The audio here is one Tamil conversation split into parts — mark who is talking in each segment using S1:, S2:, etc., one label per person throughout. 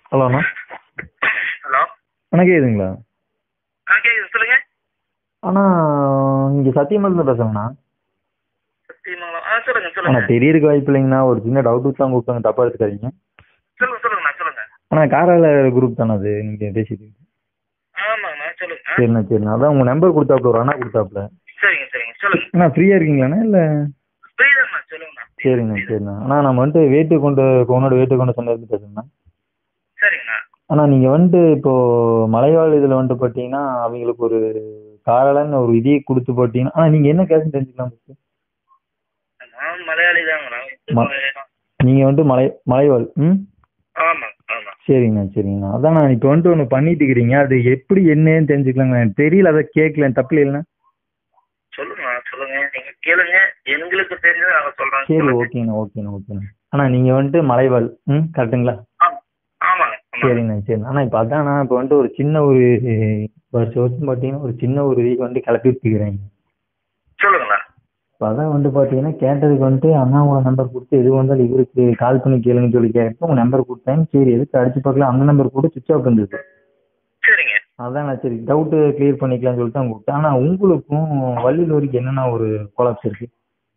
S1: ஹலோ அண்ணா
S2: ஹலோ
S1: அண்ணா கேக்குதுங்களா
S2: ஆ கேக்குது சொல்லுங்க
S1: அண்ணா இங்கே சத்தியமங்கலத்தில் பேசுகிறேண்ணா
S2: சத்தியமங்கலம் ஆ சொல்லுங்க
S1: அண்ணா
S2: சொல்லுங்க
S1: தெரியறதுக்கு வாய்ப்பு இல்லைங்கண்ணா ஒரு சின்ன டவுட்டு தான் கூப்பிட்டாங்க தப்பாக எடுத்துக்காதீங்க
S2: சொல்லுங்க சொல்லுங்கண்ணா சொல்லுங்க
S1: அண்ணா காரால குரூப் தானே அது நீங்கள் பேசிட்டு
S2: ஆமாங்கண்ணா சொல்லுங்க ஆ,
S1: சரிண்ணா சரிண்ணா அதான் உங்கள் நம்பர் கொடுத்தாப்புல ஒரு அண்ணா கொடுத்தாப்புல
S2: சரிங்க சரிங்க சொல்லுங்க
S1: அண்ணா ஃப்ரீயாக இருக்கீங்களாண்ணா இல்லை
S2: புரியுதுண்ணா சொல்லுங்கண்ணா
S1: சரிண்ணா சரிண்ணா அண்ணா நம்ம வந்துட்டு வேட்டு கொண்டு உன்னோட வேட்டு கொண்டு சொன்னது பேசுங்கண்ணா
S2: சரிங்கண்ணா
S1: அண்ணா நீங்கள் வந்துட்டு இப்போ மலைவாழ் இதில் வந்துட்டு பார்த்தீங்கன்னா அவங்களுக்கு ஒரு காரலன்னு ஒரு இதையே கொடுத்து போட்டீங்கன்னா அண்ணா நீங்கள் என்ன கேஷ் தெரிஞ்சுக்கலாம் first?
S2: நான் மலையாளி தாங்கண்ணா
S1: ம- நீங்கள் வந்துட்டு மலை மலைவாழ் ம்
S2: ஆமாம் ஆமாம்
S1: சரிங்கண்ணா சரிங்கண்ணா அதான் நான் இப்போ வந்துட்டு ஒன்று பண்ணிட்டு இருக்கிறீங்க அது எப்படி என்னன்னு தெரிஞ்சுக்கலாங்க எனக்கு தெரியல அதை கேட்கல தப்பு இல்லைண்ணா
S2: சொல்லுங்கண்ணா சொல்லுங்க நீங்க கேளுங்க எங்களுக்கு தெரிஞ்சதை நாங்கள் சொல்றோம்
S1: சரி
S2: சொல்லுங்க.
S1: ஓகேண்ணா ஓகேண்ணா ஓகேண்ணா அண்ணா நீங்கள் வந்துட்டு மலைவாழ் ம் கரெக்டுங்களா
S2: ஆ- ஆமாங்க ஆமாங்க
S1: சரிண்ணா சரிண்ணா அண்ணா இப்போ அதாண்ணா இப்போ வந்துட்டு ஒரு சின்ன ஒரு வருஷம் வருஷம் பார்த்தீங்கன்னா ஒரு சின்ன ஒரு வீக் வந்து கிளப்பி விட்டுக்கிறேங்க
S2: சொல்லுங்கண்ணா
S1: இப்போ அதான் வந்து பார்த்தீங்கன்னா கேட்டதுக்கு வந்துட்டு அண்ணாவோட நம்பர் கொடுத்து எது வந்தாலும் இவருக்கு கால் பண்ணி கேளுங்கன்னு சொல்லி கேட்டு உங்கள் நம்பர் கொடுத்தேன் சரி எதுக்கு அடிச்சு பார்க்கலாம் அந்த நம்பர் கூட சுவிச் ஆஃப் இருந்தது
S2: சரிங்க
S1: அதான் நான் சரி டவுட்டு கிளியர் பண்ணிக்கலாம்னு சொல்லிட்டு தான் கூப்பிட்டேன் ஆனால் உங்களுக்கும் வள்ளிலூருக்கு என்னென்ன ஒரு கொலாப்ஸ் இருக்கு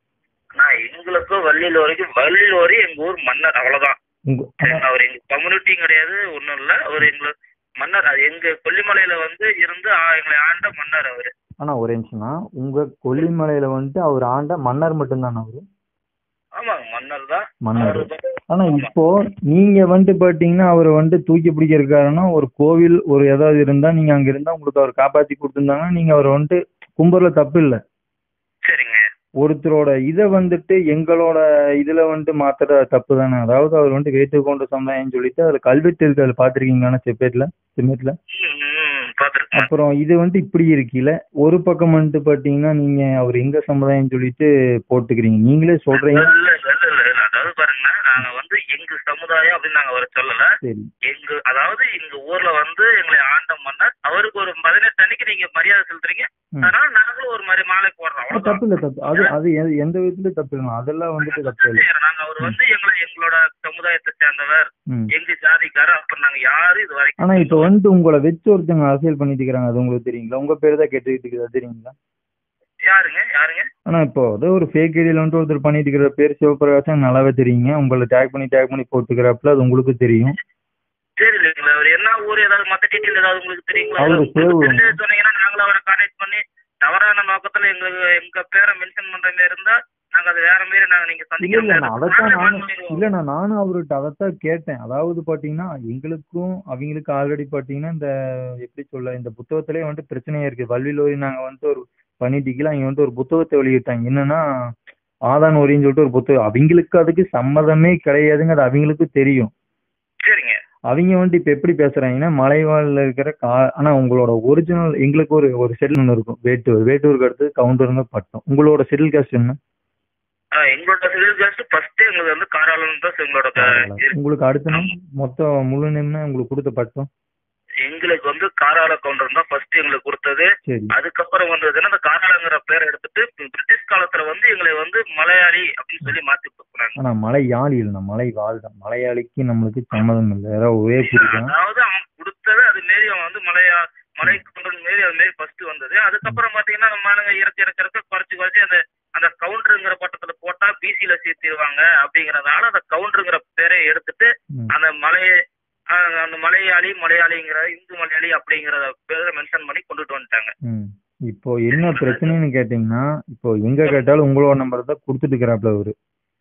S2: நான் எங்களுக்கும் வள்ளியில் வரைக்கும் வள்ளியில் வரை எங்க ஊர் மன்னர் அவ்வளவுதான்
S1: உங்க
S2: சரிங்களா? அவர் எங்க கம்யூனிட்டியும் கிடையாது ஒன்றும் இல்லை அவர் எங்களை மன்னர் அது எங்க கொல்லிமலையில வந்து இருந்து ஆ- எங்களை ஆண்ட மன்னர் அவரு
S1: ஆனால் ஒரே நிமிஷம்னா உங்கள் கொல்லிமலையில் வந்துட்டு அவர் ஆண்ட மன்னர் மட்டும்தானே அவர்
S2: ஆமாங்க மன்னர் தான்
S1: மன்னர்
S2: அவரு தான்.
S1: ஆனா
S2: ஆமா.
S1: இப்போ நீங்க வந்துட்டு பாத்தீங்கன்னா அவரை வந்துட்டு தூக்கி பிடிக்கிறதுக்காரனா ஒரு கோவில் ஒரு ஏதாவது இருந்தா நீங்க அங்க இருந்தா உங்களுக்கு அவர் காப்பாத்தி கொடுத்துருந்தாங்கன்னா நீங்க அவரை வந்துட்டு கும்புறதுல தப்பு இல்ல
S2: சரிங்க
S1: ஒருத்தரோட இதை வந்துட்டு எங்களோட இதுல வந்துட்டு மாத்துற தப்பு தானே அதாவது அவர் வந்துட்டு வேட்டு கொண்ட சமுதாயம் சொல்லிட்டு அதுல கல்வெட்டு இருக்கு அதுல பாத்திருக்கீங்களாண்ணா செப்பேட்ல செம்மேட்ல
S2: ம் பார்த்துருக்கேன்
S1: அப்புறம் இது வந்துட்டு இப்படி இருக்குல்ல ஒரு பக்கம் வந்துட்டு பாத்தீங்கன்னா நீங்க அவர் எங்க சமுதாயம் சொல்லிட்டு போட்டுக்கிறீங்க நீங்களே சொல்றீங்க
S2: இல்ல இல்ல இல்ல இல்ல அதாவது பாருங்கண்ணா நாங்க வந்து எங்க சமுதாயம் அப்படின்னு நாங்க அவரை சொல்லல
S1: சரி
S2: எங்க அதாவது எங்க ஊர்ல வந்து எங்களை ஆண்ட மன்னர் அவருக்கு ஒரு பதினெட்டு அன்னைக்கு நீங்க மரியாதை செலுத்துறீங்க
S1: ம்.
S2: அதனால நாங்களும் ஒரு மாதிரி மாலை போடுறோம்
S1: ஆ,
S2: அவ்வளவுதான்
S1: தப்பு இல்ல தப்பு அது அது எ- எந்த விதத்துலயும் தப்பு இல்லை அதெல்லாம் வந்துட்டு தப்பு இல்லை
S2: செய்யறோம். நாங்க அவர் வந்து எங்களை எங்களோட சமுதாயத்தை சேர்ந்தவர்
S1: ம்
S2: எங்க ஜாதிக்காரர் அப்ப நாங்க யாரும் இது வரைக்கும்
S1: ஆனா இப்ப வந்துட்டு உங்களை வச்சு ஒருத்தவங்க அரசியல் பண்ணிட்டு இருக்காங்க அது உங்களுக்கு தெரியுங்களா உங்க பேர் தான் கேட்டுக்கிட்டு இருக்குது அது தெரியுங்களா
S2: யாருங்க யாருங்க
S1: ஆனா இப்போ அதோ ஒரு ஃபேக் ஐடியில வந்துட்டு ஒருத்தர் பண்ணிட்டு இருக்கிற பேர் சிவபிரகாசம் நல்லாவே தெரியுங்க உங்களை டேக் பண்ணி டேக் பண்ணி போட்டுக்கிறப்பல அது உங்களுக்கு தெரியும்
S2: சரி இல்லைங்களா அவர் என்ன ஊர் ஏதாவது மத்த டீட்டெயில் ஏதாவது உங்களுக்கு தெரியுங்களா
S1: அவரு
S2: உங்களுக்கு
S1: சேவூர்.
S2: தெரிஞ்சது சொன்னீங்கன்னா நாங்களும் அவரை கான்டாக்ட் பண்ணி தவறான நோக்கத்துல எங்களுக்கு எங்க பேரை மென்ஷன் பண்ற மாதிரி இருந்தா நாங்க அது வேற மாதிரி நாங்க நீங்க
S1: இல்ல
S2: சந்திக்கிற
S1: இல்ல
S2: மாதிரி
S1: நான்
S2: இருந்தா
S1: அதைத்தான்
S2: நாங்களே
S1: நானும்
S2: பண்ணிடுவோம்.
S1: இல்ல நானும் அவர்கிட்ட அதைத்தான் கேட்டேன் அதாவது பாத்தீங்கன்னா எங்களுக்கும் அவங்களுக்கு ஆல்ரெடி பாத்தீங்கன்னா இந்த எப்படி சொல்ல இந்த புத்தகத்திலே வந்துட்டு பிரச்சனையா இருக்கு வள்ளிலோரி நாங்க வந்துட்டு ஒரு பண்ணிட்டீங்களா அவங்க வந்துட்டு ஒரு புத்தகத்தை வெளியிட்டாங்க என்னன்னா ஆதான் ஒரின்னு சொல்லிட்டு ஒரு புத்தகம் அவங்களுக்கு அதுக்கு சம்மதமே கிடையாதுங்க அது அவங்களுக்கு தெரியும்
S2: சரிங்க
S1: அவங்க வந்துட்டு இப்ப எப்படி பேசுறாங்கன்னா மலைவாழ்ல இருக்கிற கா ஆனா உங்களோட ஒரிஜினல் எங்களுக்கு ஒரு ஒரு செட்டில் ஒன்று இருக்கும் வேட்டூர் வேட்டூருக்கு அடுத்து கவுண்டருங்க பட்டம் உங்களோட செட்டில் காஸ்ட் என்ன
S2: ஆ, எங்களோட சிவில் காஸ்ட் ஃபர்ஸ்ட் எங்களுக்கு வந்து காராளம் தான் எங்களோட க- இருக்கு.
S1: உங்களுக்கு அடுத்த நேம் மொத்தம் முழு நேம்னா உங்களுக்கு கொடுத்த பட்டம்
S2: எங்களுக்கு வந்து காராள கவுண்டர் தான் ஃபர்ஸ்ட் எங்களுக்கு கொடுத்தது
S1: சரி
S2: அதுக்கப்புறம் வந்ததுன்னா அந்த காராளங்கிற பேரை எடுத்துட்டு பிரிட்டிஷ் காலத்துல வந்து எங்களை வந்து மலையாளி அப்படின்னு சொல்லி மாத்தி கொடுக்குறாங்க
S1: ஆனா மலையாளி இல்லைண்ணா மலை வாழ் தான் மலையாளிக்கு நம்மளுக்கு சம்மதம் இல்லை ஏதாவது ஒரே குறிதான்
S2: அதாவது அவன் கொடுத்தது அது மாரி அவன் வந்து மலையா மலை கவுண்டர் மாரி அது மாரி ஃபர்ஸ்ட் வந்தது அதுக்கப்புறம் பாத்தீங்கன்னா நம்ம ஆளுங்க இறக்க இறக்க இறக்க குறைச்சு குறைச்சு அந்த அந்த கவுண்டருங்கிற பட்டத்துல போட்டா பிசில சேர்த்திருவாங்க அப்படிங்கறதால அந்த கவுண்டருங்கிற பேரை எடுத்துட்டு
S1: ம்.
S2: அந்த மலை அஹ் அந்த மலையாளி மலையாளிங்கிற இந்து மலையாளி அப்படிங்கறத பேரை மென்ஷன் பண்ணி கொண்டுட்டு வந்துட்டாங்க
S1: ம் இப்போ என்ன பிரச்சனைன்னு கேட்டீங்கன்னா இப்போ எங்க கேட்டாலும் உங்களோட நம்பர் தான் கொடுத்துட்டு இருக்கிறாப்ல அவரு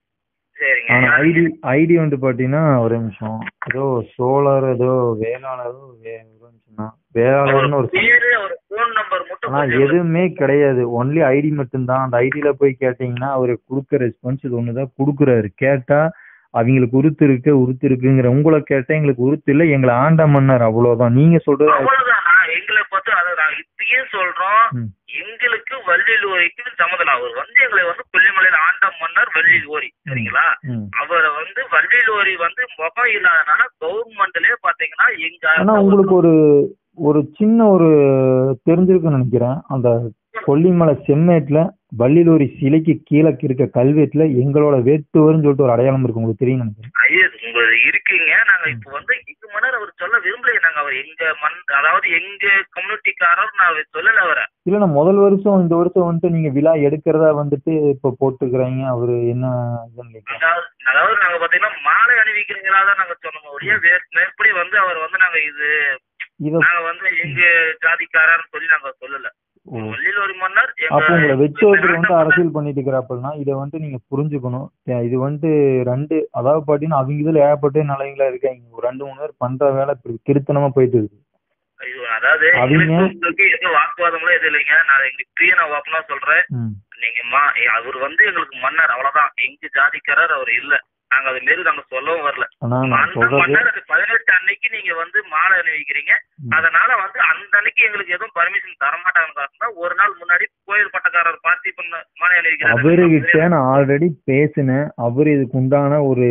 S2: சரிங்க
S1: ஆனா ஐடி ஐடி வந்து பாத்தீங்கன்னா ஒரு நிமிஷம் ஏதோ சோலார் ஏதோ வேளாளரோ வே- ஒரு நிமிஷம் தான். வேளாளர்னு ஒரு
S2: பேரு ஒரு போன் நம்பர் மட்டும்
S1: ஆனா
S2: கொஞ்சம்
S1: எதுவுமே கிடையாது ஒன்லி ஐடி மட்டும்தான் அந்த ஐடியில போய் கேட்டீங்கன்னா அவரு கொடுக்க ரெஸ்பான்ஸ் இது ஒண்ணுதான் கொடுக்குறாரு கேட்டா அவங்களுக்கு உருத்து இருக்கு உருத்து இருக்குங்கிற உங்களை கேட்டா எங்களுக்கு உருத்து இல்ல எங்களை ஆண்ட மன்னர் அவ்வளவுதான் நீங்க சொல்றது
S2: அவ்வளவுதான் நான் எங்களை பார்த்து அதை நான் இப்பயே சொல்றோம்
S1: ம்.
S2: எங்களுக்கு வள்ளியில் ஓரிக்கு சம்மதம் அவர் வந்து எங்களை வந்து கொல்லிமலையில ஆண்ட மன்னர் வள்ளியில் ஓரி சரிங்களா
S1: ம்.
S2: அவரை வந்து வள்ளியில் ஓரி வந்து முகம் இல்லாதனால கவர்மெண்ட்லயே பாத்தீங்கன்னா எங்க
S1: ஆனா உங்களுக்கு ஒரு ஒரு சின்ன ஒரு தெரிஞ்சிருக்குன்னு நினைக்கிறேன் அந்த கொல்லிமலை செம்மேட்ல வள்ளிலூரி சிலைக்கு கீழே இருக்க கல்வெட்டுல எங்களோட வேட்டுவர்னு சொல்லிட்டு ஒரு அடையாளம் இருக்கு உங்களுக்கு தெரியும் நினைக்கிறேன்
S2: ஐயோ உங்க இருக்கீங்க நாங்க இப்ப வந்து எங்க மன்னர் அவர் சொல்ல விரும்பலையே நாங்க அவர் எங்க மண் அதாவது எங்க கம்யூனிட்டிக்காரர் நான் சொல்லல அவரை
S1: இல்ல நான் முதல் வருஷம் இந்த வருஷம் வந்துட்டு நீங்க விழா எடுக்கிறதா வந்துட்டு இப்ப போட்டுக்கிறாங்க அவரு என்ன இதுன்னு கேட்கிறேன்.
S2: அதாவது அதாவது நாங்க பாத்தீங்கன்னா மாலை அணிவிக்கிறீங்களா தான் நாங்க சொன்னோம் ஒழிய வேறு மேற்படி வந்து அவர் வந்து நாங்க இது
S1: இத
S2: நாங்க வந்து எங்க ஜாதிக்காரர்னு சொல்லி நாங்க சொல்லல
S1: ஓ.
S2: வள்ளியில் ஒரு மன்னர் எங்க-
S1: அப்போ உங்களை வச்சு
S2: எங்க
S1: ஒருத்தர் வந்து
S2: நாட்டு
S1: அரசியல் பண்ணிட்டு இருக்கிறாப்புலனா இதை வந்துட்டு நீங்க புரிஞ்சுக்கணும் தே- இது வந்துட்டு ரெண்டு அதாவது பாத்தீங்கன்னா அவங்க இதுல ஏகப்பட்ட நல்லவங்களா இருக்காங்க ஒரு ரெண்டு மூணு பேர் பண்ற வேலை இப்படி கிருத்தனமா போயிட்டு இருக்கு
S2: ஐயோ, அதாவது
S1: அவங்க-
S2: எங்களுக்கு உங்களுக்கு எந்த வாக்குவாதங்களும் எதுவும் இல்லைங்க நான் எங்களுக்கு பிரிய நான் ஓப்பனா சொல்றேன்
S1: ம்.
S2: நீங்க மா அவர் வந்து எங்களுக்கு மன்னர் அவ்வளவுதான் எங்க ஜாதிக்காரர் அவர் இல்ல நாங்க அது மாரி நாங்க சொல்லவும் வரல
S1: ஆனா நான்
S2: அந்த
S1: சொல்றது
S2: மன்னருக்கு பதினெட்டு அன்னைக்கு நீங்க வந்து மாலை அணிவிக்கிறீங்க
S1: ம்.
S2: அதனால வந்து அந்த அன்னைக்கு எங்களுக்கு எதுவும் பர்மிஷன் தர மாட்டாங்க ஒரு நாள் முன்னாடி கோயில் பட்டக்காரர் பார்த்து இப்ப இந்த மாலை
S1: அவர்கிட்ட
S2: அணிவிக்கிறாரு
S1: நான் ஆல்ரெடி பேசினேன் அவர் இதுக்கு உண்டான ஒரு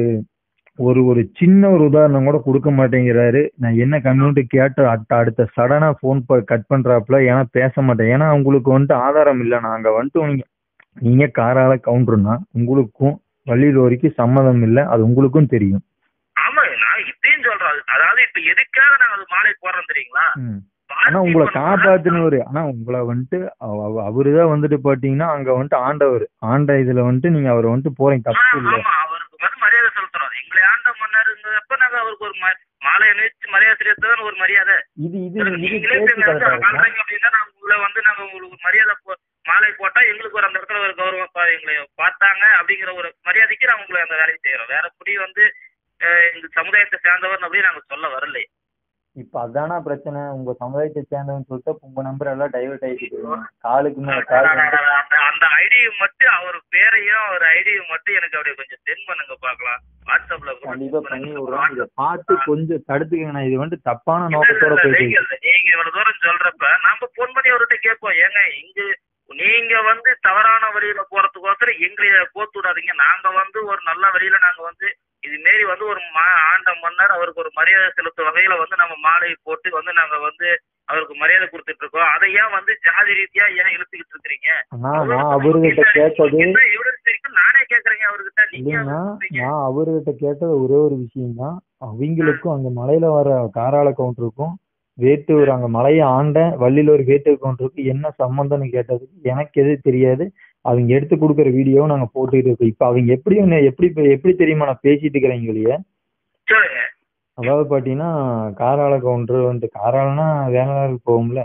S1: ஒரு ஒரு சின்ன ஒரு உதாரணம் கூட கொடுக்க மாட்டேங்கிறாரு நான் என்ன கம்யூனிட்டி கேட்ட அடுத்த அடுத்த சடனா ஃபோன் கட் பண்றாப்புல ஏன்னா பேச மாட்டேன் ஏன்னா உங்களுக்கு வந்துட்டு ஆதாரம் இல்லை நாங்க வந்துட்டு நீங்க நீங்க காரால கவுண்டர்னா உங்களுக்கும் வள்ளியில் வரைக்கும் சம்மதம் இல்லை அது உங்களுக்கும் தெரியும்
S2: ஆமா நான் இப்பயும் சொல்றேன் அதாவது இப்ப எதுக்காக நாங்க அது மாலை போடுறோம் தெரியுங்களா
S1: ம். ஆனா உங்களை காப்பாத்தினவரு ஆனா உங்களை வந்துட்டு அவ- அவ- அவருதான் வந்துட்டு பாத்தீங்கன்னா அங்க வந்துட்டு ஆண்டவர் ஆண்ட இதுல வந்துட்டு நீங்க அவரை வந்துட்டு போறீங்க
S2: ஆ,
S1: தப்பு இல்லை
S2: ஆமா அவருக்கு வந்து மரியாதை செலுத்துறோம் எங்களை ஆண்ட மன்னருங்கிறப்ப நாங்க அவருக்கு ஒரு ம- மாலை அணிவிச்சு மரியாதை செலுத்ததான் ஒரு மரியாதை
S1: இது இது இது
S2: நீங்களே
S1: பேச்சு
S2: இப்ப வந்து
S1: கரெக்டா இருக்கா
S2: ஆள்றீங்க அப்படின்னா நாங்க உங்களை வந்து நாங்க உங்களுக்கு மரியாதை போ- மாலை போட்டா எங்களுக்கு ஒரு அந்த இடத்துல ஒரு கௌரவம் பா- எங்களை பார்த்தாங்க அப்படிங்கிற ஒரு மரியாதைக்கு நாங்க உங்களை அந்த வேலையை செய்யறோம் வேற புடி வந்து அஹ், எங்க சமுதாயத்தை சேர்ந்தவர் அப்படி நாங்க சொல்ல வரல
S1: இப்ப அதானா பிரச்சனை உங்க சமுதாயத்தை சேர்ந்தவன்னு சொல்லிட்டு இப்ப உங்க நம்பர் எல்லாம் டைவர்ட் ஆயிட்டு காலுக்கு மேல கால் வந்து-
S2: அந்த அந்த ஐடியை மட்டும் அவர் பேரையும் அவர் ஐடியும் மட்டும் எனக்கு அப்படியே கொஞ்சம் சென்ட் பண்ணுங்க பாக்கலாம் வாட்ஸ்அப்ல கூட
S1: கண்டிப்பா
S2: send
S1: பண்ணி
S2: பண்ணுங்க.
S1: விடுறோம் இதை பார்த்து கொஞ்சம் தடுத்துக்கங்க நான் இது வந்துட்டு தப்பான
S2: இல்ல,
S1: நோக்கத்தோட
S2: இல்ல,
S1: போயிட்டு
S2: நீங்க
S1: இருக்கு.
S2: நீங்க இவ்வளவு தூரம் சொல்றப்ப நாம போன் பண்ணி அவர்கிட்ட கேட்போம் ஏங்க இங்க நீங்க வந்து தவறான வழியில போறதுக்கோசரம் எங்களை போத்து விடாதீங்க நாங்க வந்து ஒரு நல்ல வழியில நாங்க வந்து இது மாரி வந்து ஒரு மா- ஆண்ட மன்னர் அவருக்கு ஒரு மரியாதை செலுத்தும் வகையில வந்து நம்ம மாலை போட்டு வந்து நாங்க வந்து அவருக்கு மரியாதை கொடுத்துட்டு இருக்கோம் அதை ஏன் வந்து ஜாதி ரீதியா ஏன் இழுத்துக்கிட்டு இருக்கிறீங்க
S1: ஆனா நான் அவர்கிட்ட கேட்டது
S2: என்ன எவிடன்ஸ் இருக்கு நானே கேக்குறேங்க அவர்கிட்ட நீங்க
S1: இல்லைன்னா
S2: சொல்றீங்க.
S1: நான் அவர்கிட்ட கேட்டது ஒரே ஒரு விஷயம் தான் அவங்களுக்கும் அங்க மலையில வர காராள கவுண்டருக்கும் வேட்டூர் அங்க மலையை ஆண்ட வள்ளியில் ஒரு வேட்டூர் கவுண்டருக்கு என்ன சம்பந்தம்னு கேட்டதுக்கு எனக்கு எது தெரியாது அவங்க எடுத்து கொடுக்குற வீடியோவும் நாங்க போட்டுட்டு இருக்கோம் இப்ப அவங்க எப்படி ஒண்ணு- எப்படி எப்படி தெரியுமா நான் பேசிட்டு இருக்கிறேன் வெளியே
S2: சொல்லுங்க
S1: அதாவது பாத்தீங்கன்னா காராள கவுண்டர் வந்து காராளனா வேளாளருக்கு போகும்ல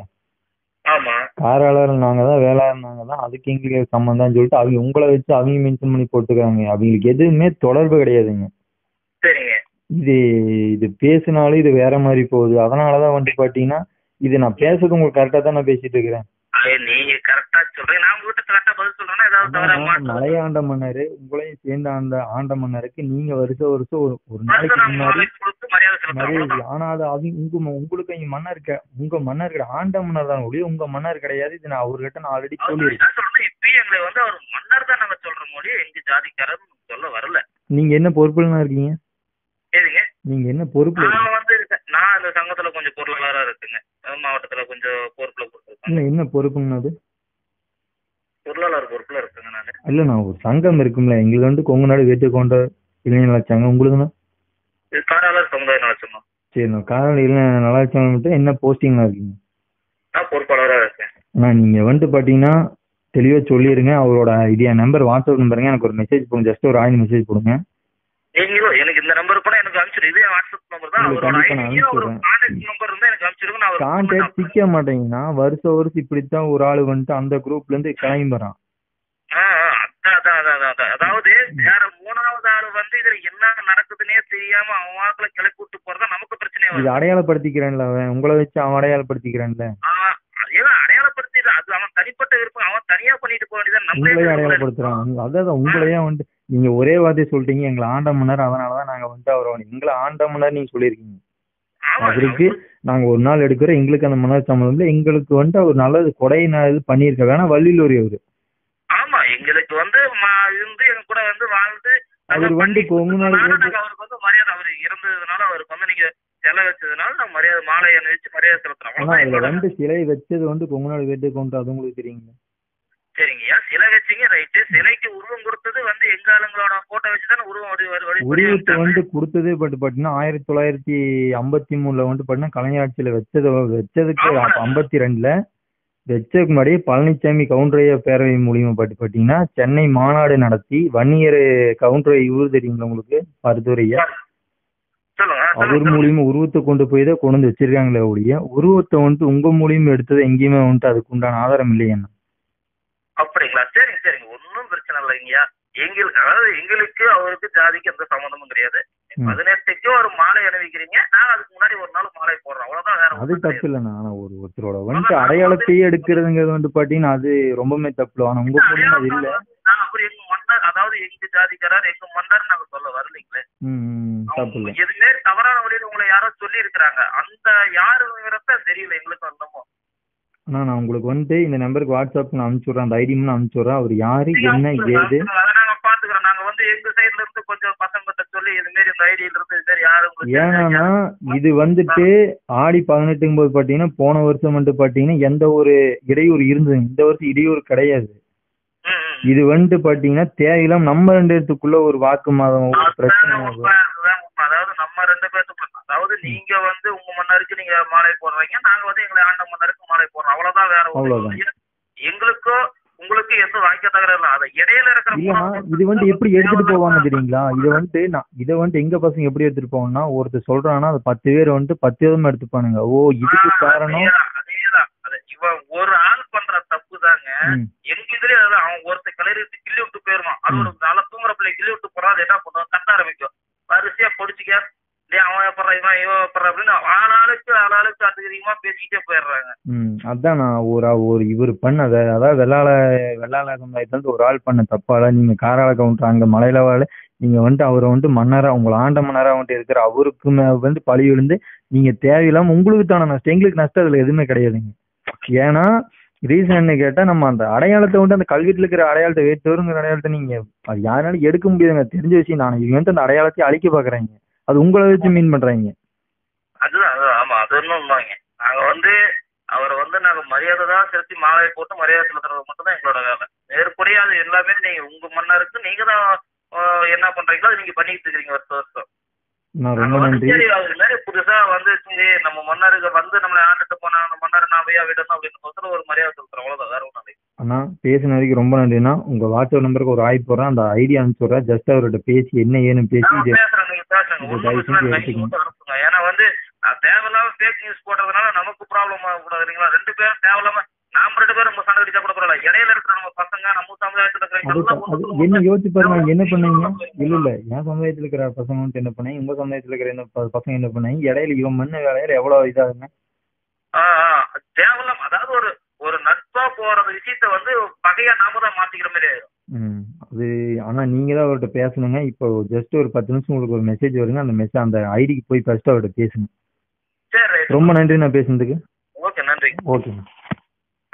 S2: ஆமா
S1: காராளர் நாங்க தான் வேளாளர் நாங்க தான் அதுக்கு எங்களுக்கு சம்மந்தம்னு சொல்லிட்டு அவங்க உங்களை வச்சு அவங்க மென்ஷன் பண்ணி போட்டுக்கிறாங்க அவங்களுக்கு எதுவுமே தொடர்பு கிடையாதுங்க
S2: சரிங்க
S1: இது இது பேசினாலும் இது வேற மாதிரி போகுது அதனாலதான் வந்து பாத்தீங்கன்னா இது நான் பேசுறது உங்களுக்கு கரெக்டா தான் நான் பேசிட்டு இருக்கிறேன்
S2: அது நீங்க கரெக்டா சொல்றீங்க நான் உங்ககிட்ட கரெக்டா பதில் சொல்றேன்னா ஏதாவது தவறா
S1: ஆனா,
S2: மாட்டேன்
S1: மலையாண்ட மன்னர் உங்களையும் சேர்ந்த ஆண்ட ஆண்ட மன்னருக்கு நீங்க வருஷம் வருஷம் ஒரு ஒரு நாளைக்கு
S2: அடுத்து நான்
S1: முன்னாடி
S2: மாலை கொடுத்து மரியாதை செலுத்துறோம்
S1: மரியாதை
S2: அவ்வளவுதான்.
S1: ஆனா அது அவங்க உங்க உங்களுக்கு இங்க மன்னர் க- உங்க மன்னர் கிடையாது ஆண்ட மன்னர் தான் ஒழிய உங்க மன்னர் கிடையாது இது நான் அவர்கிட்ட நான் ஆல்ரெடி
S2: அவர்
S1: சொல்லியிருக்கேன்
S2: என்ன சொல்றது இப்பயும் எங்களை வந்து அவர் மன்னர் தான் நாங்க சொல்ற மொழி எங்க ஜாதிக்காரர் சொல்ல வரல
S1: நீங்க என்ன பொறுப்புல இருக்கீங்க
S2: ஏதுங்க
S1: நீங்க என்ன பொறுப்புல இருக்கீங்க?
S2: நான் வந்து இருக்கேன். நான் இந்த சங்கத்துல கொஞ்சம் பொருளாதாரா இருக்குங்க அஹ் மாவட்டத்துல கொஞ்சம் பொறுப்புல கொடுத்துருக்கேன்
S1: இல்ல என்ன பொறுப்புன்னது
S2: பொருளாதார பொறுப்புல இருக்குங்க நானு
S1: இல்ல நான் ஒரு சங்கம் இருக்கும்ல எங்களுக்கு வந்து கொங்கு நாடு வேட்டு கொண்ட இளைஞர் சங்கம் உங்களுக்குன்னா
S2: இது காராளர் சமுதாய நலச்சங்கம்
S1: சரி நான் காரணம் இல்லை நல்லாச்சங்கம் மட்டும் என்ன போஸ்டிங்ல இருக்கீங்க
S2: நான் பொறுப்பாளரா இருக்கேன்
S1: ஆனா நீங்க வந்துட்டு பாத்தீங்கன்னா தெளிவா சொல்லிருங்க அவரோட ஐடியா நம்பர் வாட்ஸ்அப் நம்பருங்க எனக்கு ஒரு மெசேஜ் போடுங்க ஜஸ்ட் ஒரு ஆயிரம் மெசேஜ் போடுங்க
S2: நீங்களும் எனக்கு இந்த நம்பர் கூட எனக்கு அனுப்பிச்சிரு இதே வாட்ஸ்அப் நம்பர் தான்
S1: உங்களுக்கு
S2: அவரோட
S1: கண்டிப்பா நான்
S2: ஐடியும் அவர்
S1: அனுப்பிச்சிடுறேன்.
S2: கான்டாக்ட் நம்பர் இருந்தா எனக்கு அனுப்பிச்சிருங்க நான் அவர்
S1: கான்டாக்ட் சிக்க மாட்டேங்கன்னா வருஷம் வருஷம் இப்படித்தான் ஒரு ஆளு வந்துட்டு அந்த குரூப்ல இருந்து கிளம்பிறான்
S2: ஆ, ஆ, அதான், அதான், அதான், அதான், அதான். அதாவது வேற மூணாவது ஆளு வந்து இதுல என்ன நடக்குதுன்னே தெரியாம அவன் வாக்குல கிளப்பி விட்டு போறதா நமக்கு பிரச்சனை
S1: இது
S2: வரும்
S1: அடையாளப்படுத்திக்கிறேன்ல அவன் உங்களை வச்சு அவன் அடையாளப்படுத்திக்கிறான்ல
S2: ஏன்னா அடையாளப்படுத்திடு அது அவன் தனிப்பட்ட விருப்பம் அவன் தனியா பண்ணிட்டு போக வேண்டியது
S1: உங்களையே அடையாளப்படுத்துறான் உங்க- அதான் உங்களையே வந்துட்டு நீங்க ஒரே வார்த்தை சொல்லிட்டீங்க எங்களை ஆண்ட மன்னர் அதனாலதான் நாங்க வந்துட்டு அவரை எங்களை ஆண்ட மன்னர் நீங்க சொல்லியிருக்கீங்க அவருக்கு நாங்க ஒரு நாள் எடுக்கிறோம் எங்களுக்கு அந்த மன்னர் சம்மந்தம் இல்லை எங்களுக்கு வந்துட்டு அவர் நல்லது கொடை நான் இது பண்ணியிருக்க வேணா வள்ளிலூரி அவரு
S2: ஆமா எங்களுக்கு வந்து ம- இருந்து எங்க கூட வந்து வாழ்ந்து
S1: அவர்
S2: நல்லா
S1: வந்து
S2: பண்ணி
S1: கொங்கு நாடு
S2: கொடுத்ததுனால
S1: வந்து-
S2: நாங்க அவருக்கு வந்து மரியாதை அவர் இருந்ததுனால அவருக்கு வந்து நீங்க செலவு வச்சதுனால நான் மரியாதை மாலை அணிவிச்சு மரியாதை செலுத்துறோம்
S1: ஆனா
S2: அவ்வளவுதான்
S1: அதுல
S2: எங்களோட
S1: வந்து சிலை வச்சது வந்து கொங்கு நாடு வேட்டு கொண்டு அது உங்களுக்கு தெரியுங்களா
S2: சரிங்கய்யா சிலை வச்சீங்க ரைட்டு சிலைக்கு உருவம் கொடுத்தது வந்து எங்க ஆளுங்களோட போட்டோ வச்சு தானே உருவம் வடி வடி- வடி-
S1: உருவத்தை
S2: வடிவமைச்சாங்க.
S1: வந்து கொடுத்தது பட் பாத்தீங்கன்னா ஆயிரத்தி தொள்ளாயிரத்தி ஐம்பத்தி மூணுல வந்து பாத்தீங்கன்னா கலைஞாட்சியில வச்சது வச்சதுக்கு
S2: ஆமா.
S1: ஐம்பத்தி ரெண்டுல வச்சதுக்கு முன்னாடி பழனிசாமி கவுண்டரைய பேரவை மூலியமா பட்டு பாத்தீங்கன்னா சென்னை மாநாடு நடத்தி வன்னியர் கவுண்டரை இவரு தெரியுங்களா உங்களுக்கு பருத்துரையா
S2: சொல்லுங்க
S1: அவர்
S2: சொல்லுங்க
S1: மூலியமா உருவத்தை கொண்டு போய் தான் கொண்டு வந்து வச்சிருக்காங்களே ஒழிய உருவத்தை வந்துட்டு உங்க மூலியமா எடுத்தது எங்கேயுமே வந்துட்டு அதுக்கு உண்டான ஆதாரம் இல்லையா
S2: அப்படிங்களா சரிங்க சரிங்க ஒன்றும் பிரச்சனை இல்லைங்கய்யா எங்களுக்கு அதாவது எங்களுக்கு அவருக்கு ஜாதிக்கு எந்த சம்மந்தமும் கிடையாது
S1: ம்.
S2: பதினெட்டுக்கு ஒரு மாலை அணிவிக்கிறீங்க நாங்க அதுக்கு முன்னாடி ஒரு நாள் மாலை போடுறோம் அவ்வளவுதான் வேற
S1: அது
S2: ஒண்ணும்
S1: தப்பு
S2: கிடையாது.
S1: இல்லைண்ணா ஆனா ஒரு ஒருத்தரோட வந்துட்டு அடையாளத்தையே எடுக்கிறதுங்கிறது வந்து பாத்தீங்கன்னா அது ரொம்பவுமே தப்பு ஆனா உங்க மூலியமா அது இல்ல
S2: நான் அப்புறம் எங்க மன்னர் அதாவது எங்க ஜாதிக்காரர் எங்க மன்னர் நாங்க சொல்ல வரலீங்களே
S1: ம், ம், தப்பு இல்ல
S2: எதுவுமே தவறான வழியில உங்களை யாரோ சொல்லி இருக்கிறாங்க அந்த யாருங்கிறத தெரியல எங்களுக்கு இன்னமும்
S1: அண்ணா நான் உங்களுக்கு வந்துட்டு இந்த நம்பருக்கு வாட்ஸ்அப் நான் அனுப்பிச்சுடுறேன் அந்த ஐடி நான் அனுப்பிச்சுடுறேன் அவர் யாரு
S2: நீங்க
S1: என்ன
S2: அனுப்புங்க,
S1: ஏது
S2: அனுப்புங்க. அதை நாங்க பாத்துக்கிறோம் நாங்க வந்து எங்க சைடுல இருந்து கொஞ்சம் பசங்கிட்ட சொல்லி இது மாதிரி இந்த ஐடியில இருந்து இது மாதிரி யாரும் உங்களுக்கு
S1: ஏன்னா இது வந்துட்டு ஆடி பதினெட்டுங்கும் போது பாத்தீங்கன்னா போன வருஷம் வந்துட்டு பாத்தீங்கன்னா எந்த ஒரு இடையூறு இருந்தது இந்த வருஷம் இடையூறு கிடையாது
S2: ம், ம்.
S1: இது வந்துட்டு பாத்தீங்கன்னா தேவையில்லாம நம்ம ரெண்டு இடத்துக்குள்ள ஒரு வாக்கு மாதம் ஒரு பிரச்சனை
S2: அதுதாங்க
S1: ஆகும்.
S2: உண்மை, அதுதான் உண்மை. அதாவது நம்ம ரெண்டு பேர்த்துக்கு அதாவது நீங்க வந்து உங்க மன்னருக்கு நீங்க மாலை போடுறீங்க நாங்க வந்து எங்களை ஆண்ட மன்னருக்கு மாலை போடுறோம் அவ்வளவுதான் வேற ஒண்ணும்
S1: அவ்வளவுதான்.
S2: இல்ல. எங்களுக்கோ உங்களுக்கு எந்த வாய்க்க தகராறு இல்லை அது இடையில இருக்கிற
S1: இல்லண்ணா இது வந்து எப்படி எடுத்துட்டு போவாங்க தெரியுங்களா இதை வந்துட்டு நான் இதை வந்துட்டு எங்க பசங்க எப்படி எடுத்துட்டு போவாங்கன்னா ஒருத்தர் சொல்றான்னா அது பத்து பேர் வந்துட்டு பத்து விதமா எடுத்துப்பானுங்க ஓ இதுக்கு
S2: ஆ,
S1: காரணம்
S2: அதேதான், அதேதான். அது இவன் ஒரு ஆள் பண்ற தப்பு தாங்க
S1: ம்,
S2: எங்க இதுலயே அதான் அவன் ஒருத்தர் கிளறி கிள்ளி விட்டு போயிருவான் அது ஒரு நல்லா தூங்குற பிள்ளை கிள்ளி விட்டு போறான் அது என்ன பண்ணும் கட்ட ஆரம்பிக்கும் வரிசையா பொடிச்சுக்க டேய் அவன் எப்பற இவன் இவன் எப்பற அப்படின்னு ஆளாளுக்கு ஆளாளுக்கு அதிகமா பேசிக்கிட்டே போயிடுறாங்க
S1: ம் அதான் நான் ஒரு ஒரு இவர் பண்ண வே- அதாவது வெள்ளாள வெள்ளாள சமுதாயத்துல இருந்து ஒரு ஆள் பண்ண தப்பால நீங்க காராள கவுண்டர் அங்க மலையிலவால நீங்க வந்துட்டு அவரை வந்துட்டு மன்னரா உங்களை ஆண்ட மன்னரா வந்துட்டு இருக்கிற அவருக்கு மே- வந்து பழி விழுந்து நீங்க தேவையில்லாம உங்களுக்கு தான நஷ்டம் எங்களுக்கு நஷ்டம் அதுல எதுவுமே கிடையாதுங்க ஏன்னா ரீசன் என்ன கேட்டா நம்ம அந்த அடையாளத்தை வந்து அந்த கல்வெட்டுல இருக்கிற அடையாளத்தை வேற்றோருங்கிற அடையாளத்தை நீங்க அது யாராலும் எடுக்க முடியாதுங்க தெரிஞ்ச விஷயம் நான் இவங்க வந்து அந்த அடையாளத்தை அழிக்க பாக்குறாங்க அது உங்களை வச்சு மீன் பண்றாங்க
S2: அதுதான் அதுதான் ஆமா அது ஒன்றும் உண்மைங்க நாங்க வந்து அவரை வந்து நாங்க மரியாதை தான் செலுத்தி மாலை போட்டு மரியாதை செலுத்துறது மட்டும் தான் எங்களோட வேலை மேற்படியா அது எல்லாமே நீங்க உங்க மன்னருக்கு நீங்க தான் ஆஹ், என்ன பண்றீங்களோ அது நீங்க பண்ணிட்டு இருக்கீங்க வருஷம் வருஷம்
S1: நான்
S2: நாங்க
S1: ரொம்ப
S2: வந்து
S1: நன்றி
S2: சரி அது மாதிரி புதுசா வந்து சரி, நம்ம மன்னருக்கு வந்து நம்மளை ஆண்டுட்டு போனா அந்த மன்னர் நாவையா விடணும் அப்படின்னு சொல்லிட்டு ஒரு மரியாதை செலுத்துறோம் அவ்வளவுதான் வேற ஒன்றும் இல்லை
S1: அண்ணா பேசின வரைக்கும் ரொம்ப நன்றிண்ணா உங்க வாட்ஸ்அப் நம்பருக்கு ஒரு ஆய்வு போடுறேன் அந்த ஐடியா அனுப்பிச்சுடுறேன் ஜஸ்ட் அவர்கிட்ட பேசி என்ன ஏன்னு பேசி
S2: நான்
S1: இது
S2: பேசுறேன் நீங்க பேசுங்க
S1: இது
S2: ஒண்ணும்
S1: தயவு
S2: பிரச்சனை
S1: செஞ்சு
S2: இல்லை.
S1: எடுத்துக்கங்க.
S2: நீங்க மட்டும் அனுப்புங்க ஏன்னா வந்து நான் தேவையில்லாம ஃபேக் நியூஸ் போடுறதுனால நமக்கு ப்ராப்ளம் ஆகக்கூடாது இல்லைங்களா ரெண்டு பேரும் தேவையில்லாம நாம ரெண்டு பேரும் நம்ம சண்டை அடிச்சா கூட பரவாயில்ல இடையில இருக்கிற நம்ம பசங்க நம்ம சமுதாயத்துல
S1: அது
S2: இருக்கிறவங்க எல்லாம்
S1: அது
S2: ஒண்ணுக்கு
S1: என்ன
S2: ஒண்ணு
S1: யோசிச்சு பாருங்க நீங்க என்ன பண்ணீங்க இல்ல இல்ல என் சமுதாயத்துல இருக்கிற பசங்க வந்துட்டு என்ன பண்ணாங்க உங்க சமுதாயத்துல இருக்கிற என்ன ப- பசங்க என்ன பண்ணாங்க இடையில இவன் மண்ணு வேலையில எவ்வளவு இதாகுங்க
S2: ஆ, ஆ, தேவையில்லாம அதாவது ஒரு ஒரு நட்பா போற விஷயத்த வந்து பகையா நாம தான் மாத்திக்கிற மாதிரி ஆயிடும்
S1: ம் அது ஆனா நீங்க தான் அவர்கிட்ட பேசணுங்க இப்போ ஜஸ்ட் ஒரு பத்து நிமிஷம் உங்களுக்கு ஒரு மெசேஜ் வருங்க அந்த மெசேஜ் அந்த ஐடிக்கு போய் ஃபர்ஸ்ட் அவர்கிட்ட பேசுங்க
S2: சரி ரைட்
S1: ரொம்ப நன்றி நான் பேசுனதுக்கு
S2: ஓகே நன்றி
S1: ஓகேங்க